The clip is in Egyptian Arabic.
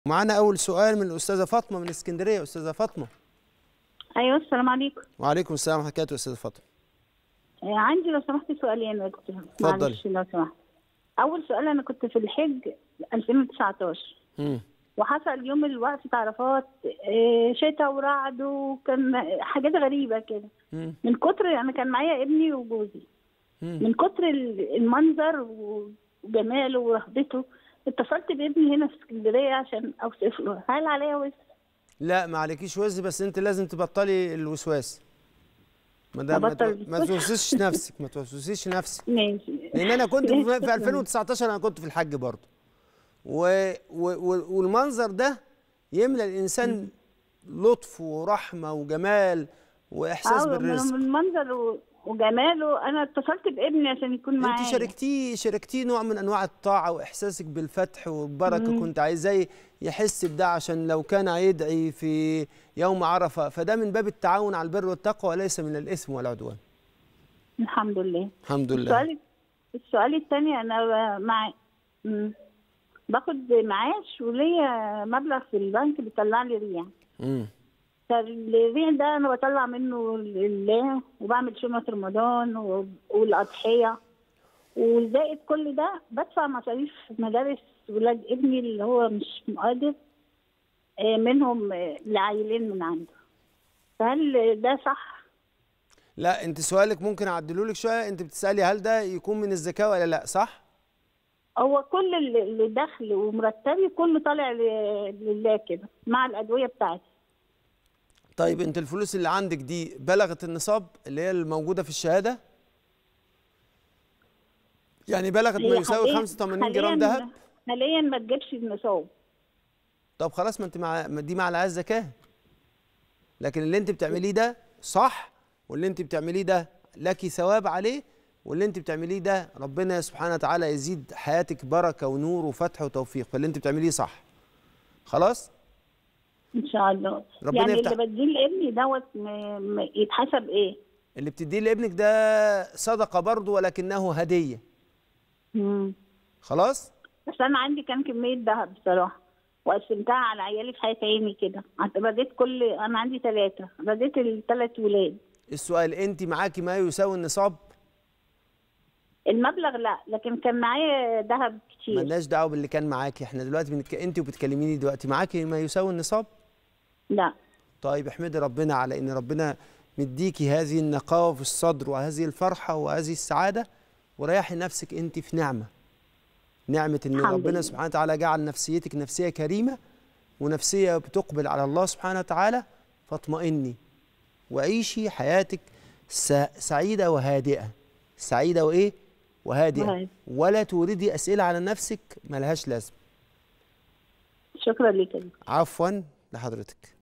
معانا اول سؤال من الاستاذه فاطمه من اسكندريه استاذه فاطمه ايوه السلام عليكم وعليكم السلام ورحمه الله وبركاته استاذه فاطمه آه، عندي لو سمحت سؤالين يا دكتور اتفضلي. معلش لو سمحت اول سؤال انا كنت في الحج 2019 امم وحصل يوم الوقفة عرفات آه، شتاء ورعد وكان حاجات غريبة كده امم من كتر انا كان معايا ابني وجوزي امم من كتر ال- المنظر وجماله ورهبته اتصلت بابني هنا في اسكندرية عشان اوصف له هل عليا وزن؟ لا ما عليكيش وزن بس انت لازم تبطلي الوسواس ما دام ما أبطل تو- ما توسوسيش نفسك ما توسوسيش نفسك ماشي لان انا كنت في في شكراً. 2019 انا كنت في الحج برضه و... و... و... والمنظر ده يملى الانسان لطف ورحمه وجمال واحساس آه، من بالرزق من منظر و- وجماله انا اتصلت بابني عشان يكون معايا انت شاركتيه شاركتيه نوع من انواع الطاعه واحساسك بالفتح والبركه كنت عايزاه يحس بده عشان لو كان هيدعي في يوم عرفه فده من باب التعاون على البر والتقوى وليس من الاثم والعدوان الحمد لله الحمد لله السؤال السؤال الثاني انا ب- مع مم. باخد معاش وليا مبلغ في البنك بيطلع لي ريع امم فالريع ده انا بطلع منه لله وبعمل شنط رمضان و- والاضحيه وزائد كل ده بدفع مصاريف مدارس ولاد ابني اللي هو مش قادر آه، منهم آه، لعيلين من عنده فهل ده صح؟ لا انت سؤالك ممكن اعدله لك شويه انت بتسالي هل ده يكون من الزكاه ولا لا صح هو كل اللي اللي دخل ومرتبي كله طالع ل- لله كده مع الادويه بتاعتي طيب انت الفلوس اللي عندك دي بلغت النصاب اللي هي الموجوده في الشهاده يعني بلغت ما هي يساوي حالياً- 85 جرام حالياً- ذهب حاليا ما تجيبش النصاب طب خلاص ما انت مع ما دي مع عليها الزكاه لكن اللي انت بتعمليه ده صح واللي انت بتعمليه ده لك ثواب عليه واللي انت بتعمليه ده ربنا سبحانه وتعالى يزيد حياتك بركه ونور وفتح وتوفيق فاللي انت بتعمليه صح خلاص ان شاء الله ربنا يعني يفتح. اللي بديه لابني دوت م- م- يتحسب ايه؟ اللي بتديه لابنك ده صدقه برضه ولكنه هديه مم. خلاص بس انا عندي كان كميه ذهب بصراحه وقسمتها على عيالي في حياه عيني كده بديت كل انا عندي ثلاثه بديت الثلاث ولاد السؤال انت معاكي ما يساوي النصاب المبلغ لا لكن كان معايا ذهب كتير ملناش دعوه باللي كان معاكي احنا دلوقتي بنتك... انت وبتكلميني دلوقتي معاكي ما يساوي النصاب لا طيب احمدي ربنا على ان ربنا مديكي هذه النقاوه في الصدر وهذه الفرحه وهذه السعاده وريحي نفسك انت في نعمه نعمه ان الحمد ربنا لله. سبحانه وتعالى جعل نفسيتك نفسيه كريمه ونفسيه بتقبل على الله سبحانه وتعالى فاطمئني وعيشي حياتك س- سعيده وهادئه سعيده وايه وهادئه وهادئة. ولا توردي اسئله على نفسك ملهاش لازمه شكرا لك عفوا لحضرتك